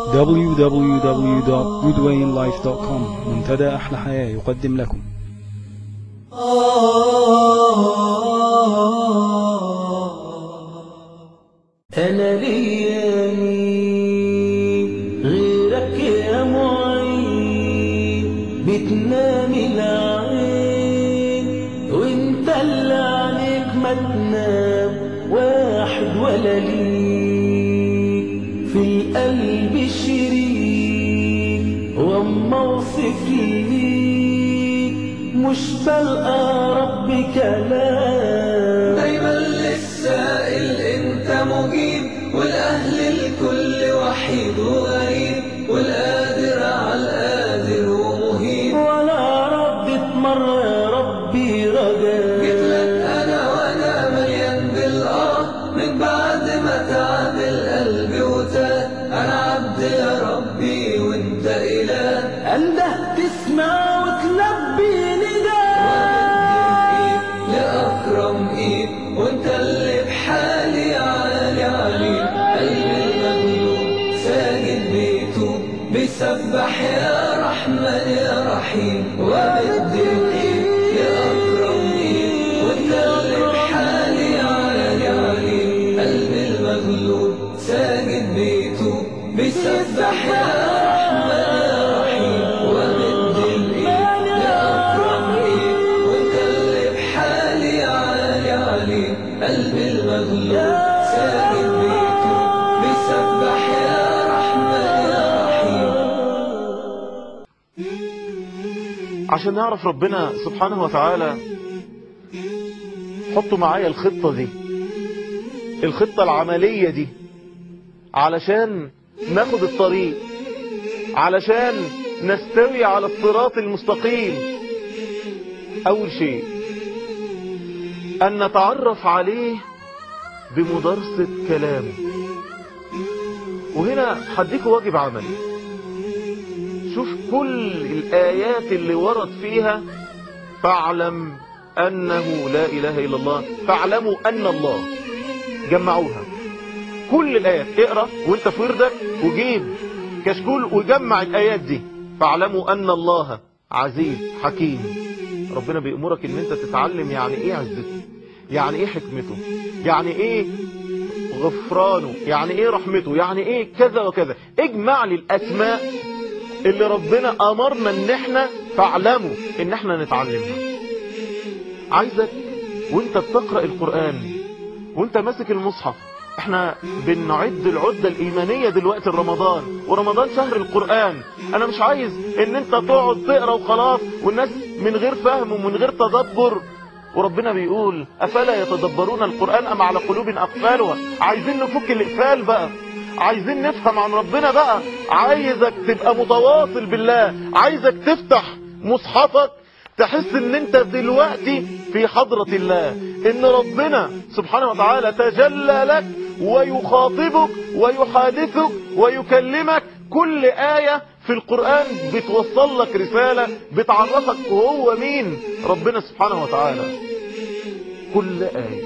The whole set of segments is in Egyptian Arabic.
www.goodwayinlife.com منتدى أحلى حياة يقدم لكم أنا لياني غيرك يا معين بتنام العين وانت اللي عليك ما تنام واحد ولا ليك في القلب شريك واما اوصف ليك مش بلقى ربي كلام دايما للسائل انت مجيب والاهل الكل وحيد وغريب والقادر على القادر ومهيب ولا ردت مرة يا ربي رجاء جيت لك انا وانا مليان بالاه من بعد ما تعب القلب وتاه انا عبد يا ربي وانت اله أنده تسمع وتلبي نداء لأكرم إيد وانت اللي بحالي عالي علي قلبي المغلوب ساجد بيتوب بيسبح يا رحمن يا رحيم ومد الإيد لأكرم إيد وانت اللي بحالي عالي علي قلبي المغلوب ساجد بيتوب بيسبح يا رحمن يا رحيم ومد الإيد لأكرم إيد وانت اللي بحالي عالي علي قلبي المغلوب ساكن بيته بيسبح يا رحمن يا رحيم عشان نعرف ربنا سبحانه وتعالى حطوا معايا الخطة دي الخطة العملية دي علشان ناخد الطريق علشان نستوي على الصراط المستقيم أول شيء أن نتعرف عليه بمدرسة كلامه وهنا هديكوا واجب عملي شوف كل الآيات اللي ورد فيها فاعلم أنه لا إله إلا الله فاعلموا أن الله جمعوها كل الآيات اقرأ وانت في وردك وجيب كشكول وجمع الآيات دي فاعلموا أن الله عزيز حكيم ربنا بيأمرك ان انت تتعلم يعني ايه عزته يعني ايه حكمته يعني ايه غفرانه يعني ايه رحمته يعني ايه كذا وكذا اجمع لي الاسماء اللي ربنا امرنا ان احنا فاعلموا ان احنا نتعلمها عايزك وانت بتقرأ القرآن وانت ماسك المصحف احنا بنعد العدة الايمانية دلوقتي رمضان ورمضان شهر القرآن انا مش عايز ان انت تقعد تقرأ وخلاص والناس من غير فهم ومن غير تدبر وربنا بيقول افلا يتدبرون القرآن ام على قلوب اقفالها عايزين نفك الاقفال بقى عايزين نفهم عن ربنا بقى عايزك تبقى متواصل بالله عايزك تفتح مصحفك تحس ان انت دلوقتي في حضرة الله ان ربنا سبحانه وتعالى تجلى لك ويخاطبك ويحادثك ويكلمك كل آية في القرآن بتوصل لك رسالة بتعرفك هو مين ربنا سبحانه وتعالى كل آية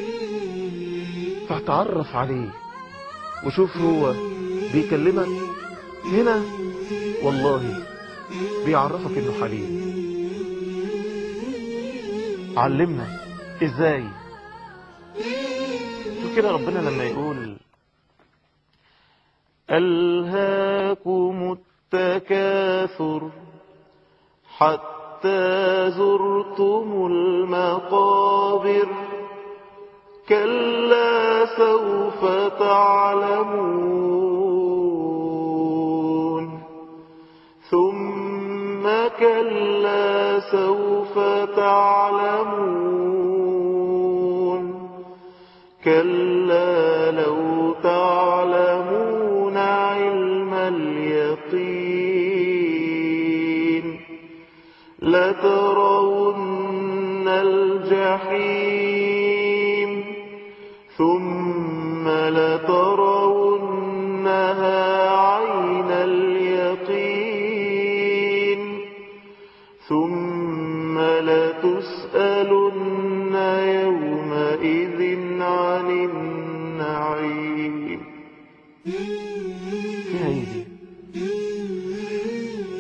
فتعرف عليه وشوف هو بيكلمك هنا والله بيعرفك انه حليم علمنا ازاي شوف كده ربنا لما يقول ألهاكم التكاثر حتى زرتم المقابر كلا سوف تعلمون ثم كلا سوف تعلمون كلا لو تعلمون علم اليقين لترون الجحيم ثم لترونها عين اليقين ثم لتسألن يومئذ عن النعيم فيها ايه دي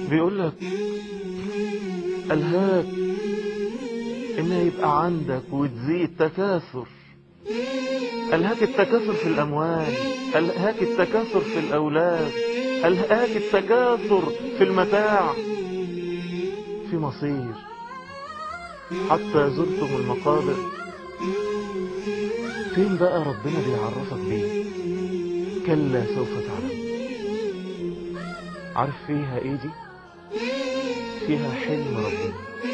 بيقول لك ألهاك إن يبقى عندك وتزيد تكاثر ألهاك التكاثر في الأموال ألهاك التكاثر في الأولاد ألهاك التكاثر في المتاع في مصير حتى زرتم المقابر فين بقى ربنا بيعرفك بيه كلا سوف تعلم عارف فيها ايه دي فيها حلم ربنا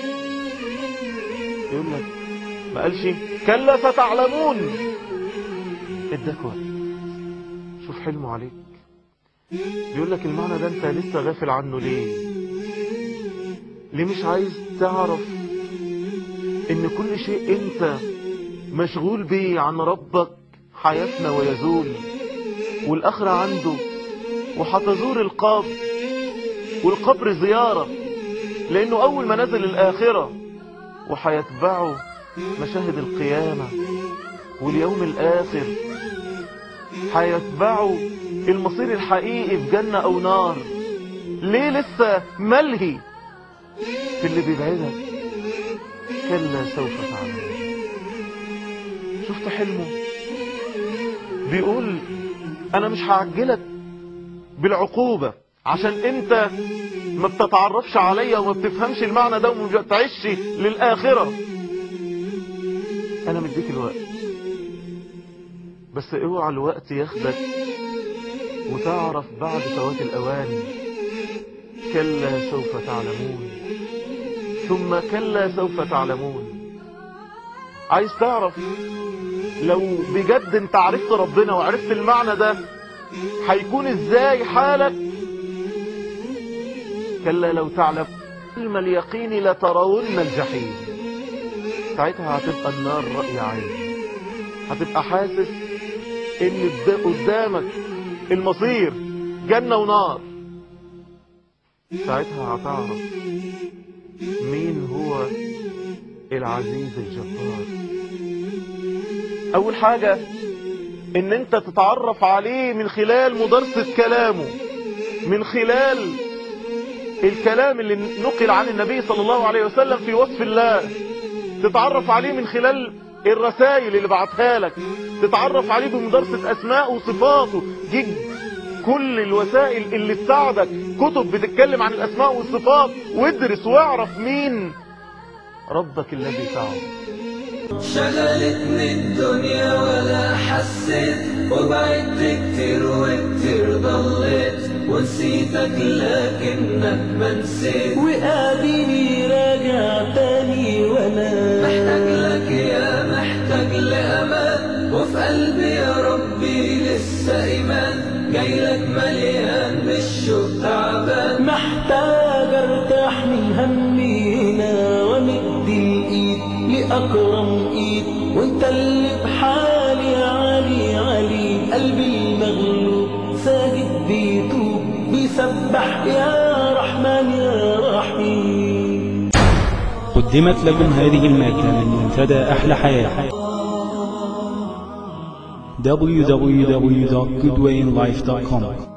يقول لك ما قالش كلا ستعلمون اداك وقت شوف حلمه عليك بيقول لك المعنى ده انت لسه غافل عنه ليه ليه مش عايز تعرف ان كل شيء انت مشغول بيه عن ربك حياتنا ويزول والاخرة عنده وحتزور القبر والقبر زيارة لانه اول ما نزل الاخرة وحيتبعه مشاهد القيامة واليوم الاخر حيتبعه المصير الحقيقي في جنة او نار ليه لسه ملهي في اللي بيبعدك كلا سوف تعلم شفت حلمه بيقول انا مش هعجلك بالعقوبة عشان انت ما بتتعرفش عليا وما بتفهمش المعنى ده وما بتعيش للآخرة انا مديك الوقت بس اوعى الوقت ياخدك وتعرف بعد فوات الاوان كلا سوف تعلمون ثم كلا سوف تعلمون عايز تعرف لو بجد انت عرفت ربنا وعرفت المعنى ده هيكون ازاي حالك كلا لو تعلم علم اليقين لترون الجحيم ساعتها هتبقى النار رأي عين هتبقى حاسس ان قدامك المصير جنة ونار ساعتها هتعرف مين هو العزيز الجبار اول حاجة ان انت تتعرف عليه من خلال مدرسة كلامه من خلال الكلام اللي نقل عن النبي صلى الله عليه وسلم في وصف الله تتعرف عليه من خلال الرسائل اللي بعتها لك تتعرف عليه بمدرسة اسماء وصفاته جيب كل الوسائل اللي تساعدك كتب بتتكلم عن الاسماء والصفات وادرس واعرف مين ربك الذي تعبد شغلتني الدنيا ولا حسيت وبعدت كتير وكتير ضليت ونسيتك لكنك ما نسيت وقابلني راجع تاني وانا محتاج لك يا محتاج لأمان وفي قلبي يا ربي لسه إيمان جاي لك مليان بالشوق تعبان محتاج ارتاح من همي هنا ومد الايد لاكرم ايد وانت اللي بحالي علي علي قلبي المغلوب ساجد بيتوب بيسبح يا رحمن يا رحيم قدمت لكم هذه المادة من منتدى أحلى حياة www.goodwayinlife.com